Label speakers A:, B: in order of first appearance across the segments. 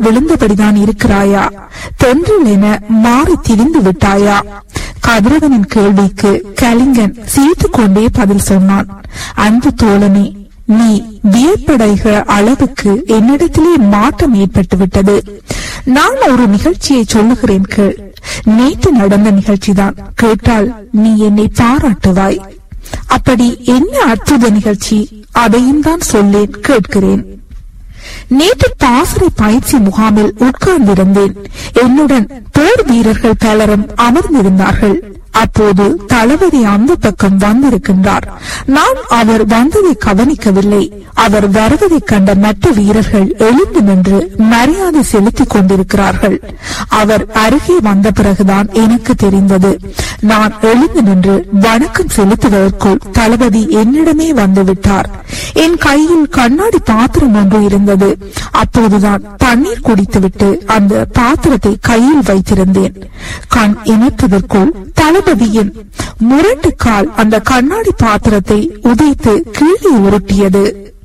A: விழுந்தபடிதான் இருக்கிறாயா தென்றல் என மாறி திரிந்து விட்டாயா கதிரவனின் கேள்விக்கு கலிங்கன் சிரித்துக் கொண்டே பதில் சொன்னான் அன்பு தோழனே நீ வியப்படைகிற அளவுக்கு என்னிடத்திலே மாற்றம் ஏற்பட்டு விட்டது நான் ஒரு நிகழ்ச்சியை சொல்லுகிறேன் கேள் நேற்று நடந்த நிகழ்ச்சிதான் கேட்டால் நீ என்னை பாராட்டுவாய் அப்படி என்ன அற்புத நிகழ்ச்சி அதையும் தான் சொல்லேன் கேட்கிறேன் நேற்று பாசறை பயிற்சி முகாமில் உட்கார்ந்திருந்தேன் என்னுடன் போர் வீரர்கள் பலரும் அமர்ந்திருந்தார்கள் அப்போது தளபதி அந்த பக்கம் வந்திருக்கின்றார் நான் அவர் வந்ததை கவனிக்கவில்லை அவர் வருவதைக் கண்ட மற்ற வீரர்கள் எழுந்து நின்று மரியாதை செலுத்திக் கொண்டிருக்கிறார்கள் அவர் அருகே வந்த பிறகுதான் எனக்கு தெரிந்தது நான் எழுந்து நின்று வணக்கம் செலுத்துவதற்குள் தளபதி என்னிடமே வந்து விட்டார் என் கையில் கண்ணாடி பாத்திரம் ஒன்று இருந்தது அப்போதுதான் தண்ணீர் குடித்துவிட்டு அந்த பாத்திரத்தை கையில் வைத்திருந்தேன் கண் இணைப்பதற்குள் தளபதியின் முரட்டு கால் அந்த கண்ணாடி பாத்திரத்தை உதைத்து கீழே உருட்டியது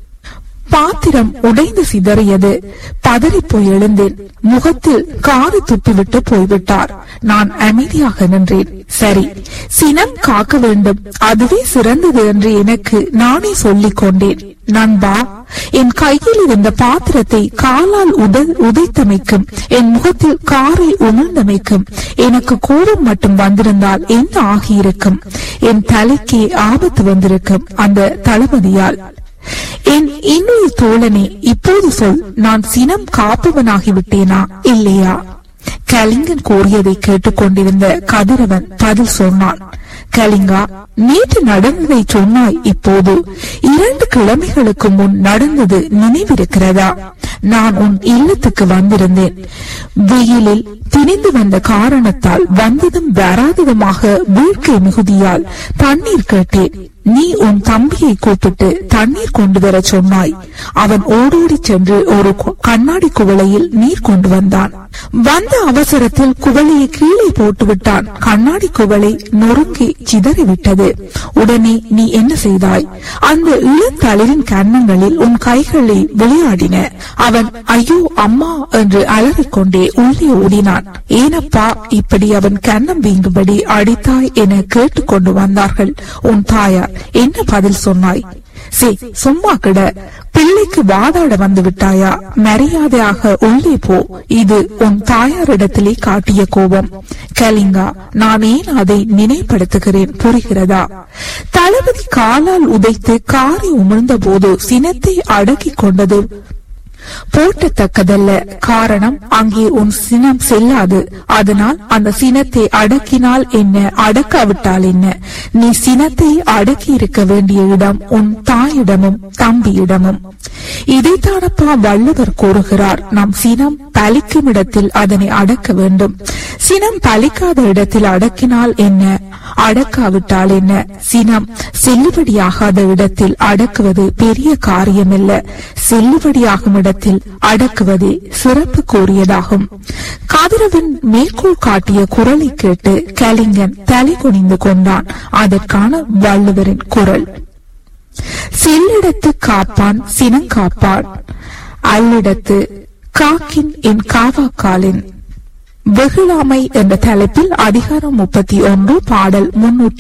A: பாத்திரம் உடைந்து சிதறியது பதறிப் போய் எழுந்தேன் முகத்தில் காரி துப்பிவிட்டு போய்விட்டார் நான் அமைதியாக நின்றேன் சரி சினம் காக்க வேண்டும் அதுவே சிறந்தது என்று எனக்கு நானே சொல்லிக் கொண்டேன் நண்பா என் கையில் இருந்த பாத்திரத்தை காலால் உடல் உதைத்தமைக்கும் என் முகத்தில் காரை உமிழ்ந்தமைக்கும் எனக்கு கோபம் மட்டும் வந்திருந்தால் என்ன ஆகியிருக்கும் என் தலைக்கே ஆபத்து வந்திருக்கும் அந்த தளபதியால் என் இன்னொரு தோழனே இப்போது சொல் நான் சினம் காப்பவனாகிவிட்டேனா இல்லையா கலிங்கன் கூறியதை கேட்டுக்கொண்டிருந்த கதிரவன் பதில் சொன்னான் கலிங்கா நேற்று நடந்ததை சொன்னாய் இப்போது இரண்டு கிழமைகளுக்கு முன் நடந்தது நினைவிருக்கிறதா நான் உன் இல்லத்துக்கு வந்திருந்தேன் வெயிலில் திணிந்து வந்த காரணத்தால் வந்ததும் வராததுமாக வீழ்க்கை மிகுதியால் தண்ணீர் கேட்டேன் நீ உன் தம்பியை கூப்பிட்டு தண்ணீர் கொண்டு வர சொன்னாய் அவன் ஓடோடி சென்று ஒரு கு- கண்ணாடி குவளையில் நீர் கொண்டு வந்தான் வந்த அவசரத்தில் குவளையை கீழே போட்டு விட்டான் கண்ணாடி குவளை நொறுங்கி சிதறிவிட்டது உடனே நீ என்ன செய்தாய் அந்த இளந்தளிரின் கன்னங்களில் உன் கைகளை விளையாடின அவன் ஐயோ அம்மா என்று அலறிக்கொண்டே உள்ளே ஓடினான் ஏனப்பா இப்படி அவன் கன்னம் வீங்கும்படி அடித்தாய் என கேட்டுக்கொண்டு வந்தார்கள் உன் தாயார் என்ன பதில் சொன்னாய் சே சும்மா கிட பிள்ளைக்கு வாதாட வந்து விட்டாயா மரியாதையாக உள்ளே போ இது உன் தாயாரிடத்திலே காட்டிய கோபம் கலிங்கா நான் ஏன் அதை நினைப்படுத்துகிறேன் புரிகிறதா தளபதி காலால் உதைத்து காரி உமிழ்ந்த போது சினத்தை அடக்கிக் கொண்டது போட்டத்தக்கதல்ல காரணம் அங்கே உன் சினம் செல்லாது அதனால் அந்த சினத்தை அடக்கினால் என்ன அடக்காவிட்டால் என்ன நீ சினத்தை அடக்கி இருக்க வேண்டிய இடம் உன் தாயிடமும் தம்பியிடமும் இதைத்தானப்பா வள்ளுவர் கூறுகிறார் நம் சினம் பலிக்கும் இடத்தில் அதனை அடக்க வேண்டும் சினம் பலிக்காத இடத்தில் அடக்கினால் என்ன அடக்காவிட்டால் என்ன சினம் செல்லுபடியாகாத இடத்தில் அடக்குவது பெரிய காரியமல்ல செல்லுபடியாகும் இடத்தில் அடக்குவதே சிறப்பு கூறியதாகும் கதிரவன் மேற்கோள் காட்டிய குரலை கேட்டு கலிங்கன் தலை குனிந்து கொண்டான் அதற்கான வள்ளுவரின் குரல் செல்லிடத்து காப்பான் சினங்காப்பான் அல்லிடத்து காக்கின் என் காவாக்காலின் வெகுளாமை என்ற தலைப்பில் அதிகாரம் முப்பத்தி ஒன்று பாடல் முன்னூற்றி